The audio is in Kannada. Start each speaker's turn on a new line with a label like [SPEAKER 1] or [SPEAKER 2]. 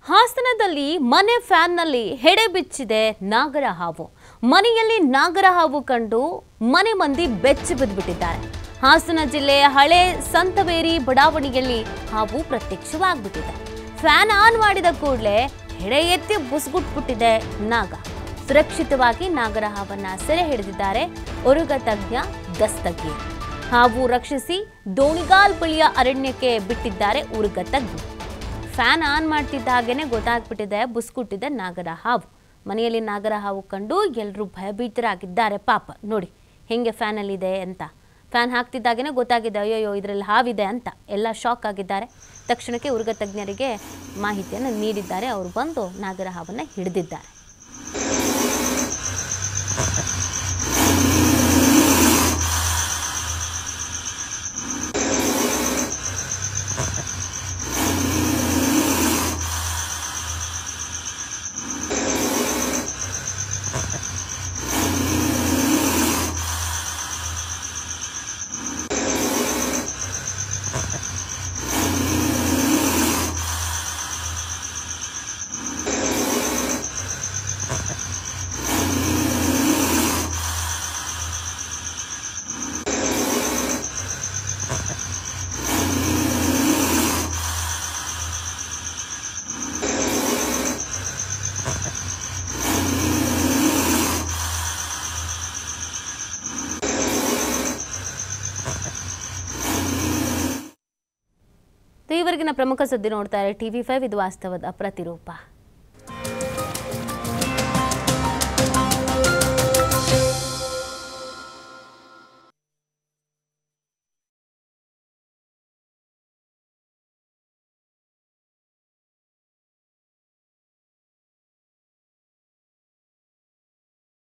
[SPEAKER 1] ಹಾಸನದಲ್ಲಿ ಮನೆ ಫ್ಯಾನ್ನಲ್ಲಿ ಹೆಡೆ ಬಿಚ್ಚಿದೆ ನಾಗರ ಹಾವು ಮನೆಯಲ್ಲಿ ನಾಗರ ಹಾವು ಕಂಡು ಮನೆ ಮಂದಿ ಬೆಚ್ಚಿ ಬಿದ್ದುಬಿಟ್ಟಿದ್ದಾರೆ ಹಾಸನ ಜಿಲ್ಲೆಯ ಹಳೆ ಸಂತವೇರಿ ಬಡಾವಣೆಯಲ್ಲಿ ಹಾವು ಪ್ರತ್ಯಕ್ಷವಾಗ್ಬಿಟ್ಟಿದೆ ಫ್ಯಾನ್ ಆನ್ ಮಾಡಿದ ಕೂಡಲೇ ಹೆಡೆ ಎತ್ತಿ ಬುಸ್ಗುಟ್ಬಿಟ್ಟಿದೆ ನಾಗ ಸುರಕ್ಷಿತವಾಗಿ ನಾಗರ ಹಾವನ್ನ ಸೆರೆ ಹಿಡಿದಿದ್ದಾರೆ ಉರುಗ ತಜ್ಞ ದಸ್ತಗೀರ್ ಹಾವು ರಕ್ಷಿಸಿ ದೋಣಿಗಾಲ್ ಬಳಿಯ ಅರಣ್ಯಕ್ಕೆ ಬಿಟ್ಟಿದ್ದಾರೆ ಉರುಗ ತಜ್ಞರು ಫ್ಯಾನ್ ಆನ್ ಮಾಡ್ತಿದ್ದ ಹಾಗೇನೆ ಗೊತ್ತಾಗ್ಬಿಟ್ಟಿದೆ ಬುಸ್ಕುಟ್ಟಿದೆ ನಾಗರ ಹಾವು ಮನೆಯಲ್ಲಿ ನಾಗರ ಹಾವು ಕಂಡು ಎಲ್ಲರೂ ಭಯಭೀತರಾಗಿದ್ದಾರೆ ಪಾಪ ನೋಡಿ ಹೆಂಗೆ ಫ್ಯಾನಲ್ಲಿದೆ ಅಂತ ಫ್ಯಾನ್ ಹಾಕ್ತಿದ್ದಾಗೇನೆ ಗೊತ್ತಾಗಿದೆ ಅಯ್ಯೋಯ್ಯೋ ಇದರಲ್ಲಿ ಹಾವಿದೆ ಅಂತ ಎಲ್ಲ ಶಾಕ್ ಆಗಿದ್ದಾರೆ ತಕ್ಷಣಕ್ಕೆ ಉರುಗ ತಜ್ಞರಿಗೆ ಮಾಹಿತಿಯನ್ನು ನೀಡಿದ್ದಾರೆ ಅವರು ಬಂದು ನಾಗರ ಹಾವನ್ನು ಹಿಡಿದಿದ್ದಾರೆ ಈವರೆಗಿನ ಪ್ರಮುಖ ಸುದ್ದಿ ನೋಡ್ತಾರೆ ಟಿವಿ ಫೈವ್ ಇದು ವಾಸ್ತವದ ಪ್ರತಿರೂಪ